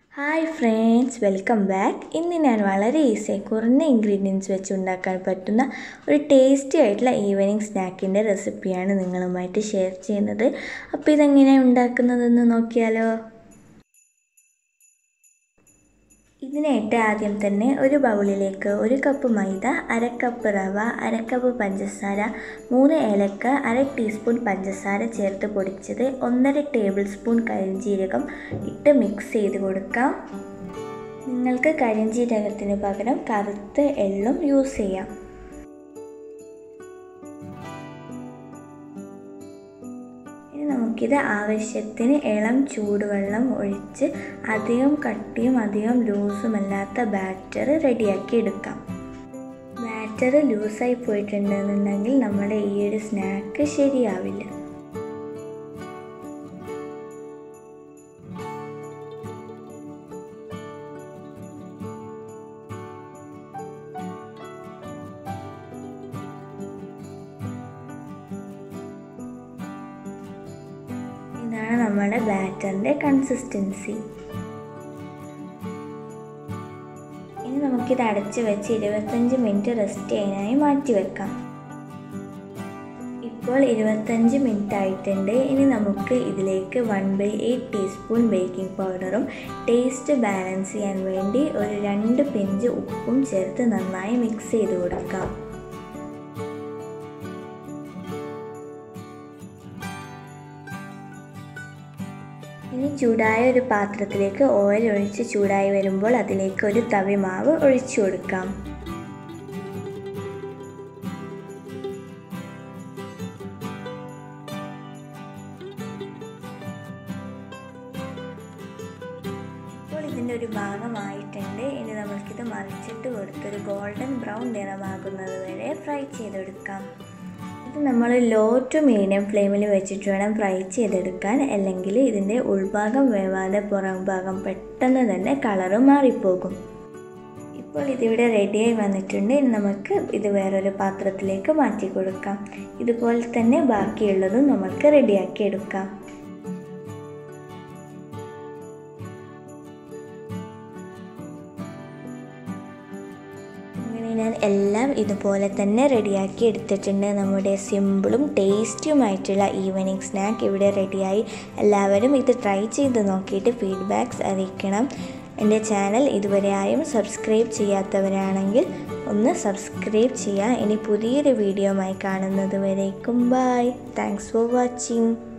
hi friends welcome back ഇന്ന് ഞാൻ വളരെ ഈസിയായി കുറഞ്ഞ ഇൻഗ്രീഡിയൻസ് വെച്ച് ഉണ്ടാക്കാൻ പറ്റുന്ന ഒരു ടേസ്റ്റി ആയിട്ടുള്ള ഈവനിങ് സ്നാക്കിൻ്റെ റെസിപ്പിയാണ് നിങ്ങളുമായിട്ട് ഷെയർ ചെയ്യുന്നത് അപ്പോൾ ഇതെങ്ങനെയാണ് ഉണ്ടാക്കുന്നതെന്ന് നോക്കിയാലോ ഇതിനായിട്ട് ആദ്യം തന്നെ ഒരു ബൗളിലേക്ക് ഒരു കപ്പ് മൈദ അര കപ്പ് റവ അര കപ്പ് പഞ്ചസാര മൂന്ന് ഏലക്ക അര ടീസ്പൂൺ പഞ്ചസാര ചേർത്ത് പൊടിച്ചത് ഒന്നര ടേബിൾ സ്പൂൺ കരിഞ്ജീരകം ഇട്ട് മിക്സ് ചെയ്ത് കൊടുക്കാം നിങ്ങൾക്ക് കരിഞ്ജീരകത്തിന് പകരം കറുത്ത എള്ളും യൂസ് ചെയ്യാം ഇനി നമുക്കിത് ആവശ്യത്തിന് ഇളം ചൂടുവെള്ളം ഒഴിച്ച് അധികം കട്ടിയും അധികം ലൂസുമല്ലാത്ത ബാറ്റർ റെഡിയാക്കി എടുക്കാം ബാറ്റർ ലൂസായി പോയിട്ടുണ്ടെന്നുണ്ടെങ്കിൽ നമ്മുടെ ഈ ഒരു സ്നാക്ക് ശരിയാവില്ല ഇതാണ് നമ്മുടെ ബാറ്ററിൻ്റെ കൺസിസ്റ്റൻസി ഇനി നമുക്കിത് അടച്ച് വെച്ച് ഇരുപത്തഞ്ച് മിനിറ്റ് റെസ്റ്റ് ചെയ്യാനായി മാറ്റി വെക്കാം ഇപ്പോൾ ഇരുപത്തഞ്ച് മിനിറ്റ് ആയിട്ടുണ്ട് ഇനി നമുക്ക് ഇതിലേക്ക് one by eight teaspoon baking പൗഡറും ടേസ്റ്റ് ബാലൻസ് ചെയ്യാൻ വേണ്ടി ഒരു രണ്ട് പിഞ്ച് ഉപ്പും ചേർത്ത് നന്നായി മിക്സ് ചെയ്ത് കൊടുക്കാം ഇനി ചൂടായ ഒരു പാത്രത്തിലേക്ക് ഓയിൽ ഒഴിച്ച് ചൂടായി വരുമ്പോൾ അതിലേക്ക് ഒരു തവി മാവ് ഒഴിച്ചു കൊടുക്കാം ഇപ്പോൾ ഇതിൻ്റെ ഒരു ഭാഗമായിട്ടുണ്ട് ഇനി നമുക്കിത് മറിച്ചിട്ട് കൊടുത്തൊരു ഗോൾഡൻ ബ്രൗൺ നിറമാകുന്നത് വരെ ഫ്രൈ ചെയ്തെടുക്കാം ഇത് നമ്മൾ ലോ ടു മീഡിയം ഫ്ലെയിമിൽ വെച്ചിട്ട് വേണം ഫ്രൈ ചെയ്തെടുക്കാൻ അല്ലെങ്കിൽ ഇതിൻ്റെ ഉൾഭാഗം വേവാതെ പുറം ഭാഗം പെട്ടെന്ന് തന്നെ കളറ് മാറിപ്പോകും ഇപ്പോൾ ഇതിവിടെ റെഡിയായി വന്നിട്ടുണ്ട് ഇനി നമുക്ക് ഇത് വേറൊരു പാത്രത്തിലേക്ക് മാറ്റി കൊടുക്കാം ഇതുപോലെ തന്നെ ബാക്കിയുള്ളതും നമുക്ക് റെഡിയാക്കി എടുക്കാം അങ്ങനെ ഞാൻ എല്ലാം ഇതുപോലെ തന്നെ റെഡിയാക്കി എടുത്തിട്ടുണ്ട് നമ്മുടെ സിമ്പിളും ടേസ്റ്റിയുമായിട്ടുള്ള ഈവനിങ് സ്നാക്ക് ഇവിടെ റെഡിയായി എല്ലാവരും ഇത് ട്രൈ ചെയ്ത് നോക്കിയിട്ട് ഫീഡ്ബാക്ക്സ് അറിയിക്കണം എൻ്റെ ചാനൽ ഇതുവരെയായും സബ്സ്ക്രൈബ് ചെയ്യാത്തവരാണെങ്കിൽ ഒന്ന് സബ്സ്ക്രൈബ് ചെയ്യുക ഇനി പുതിയൊരു വീഡിയോയുമായി കാണുന്നത് വരേക്കും ബൈ താങ്ക്സ് ഫോർ വാച്ചിങ്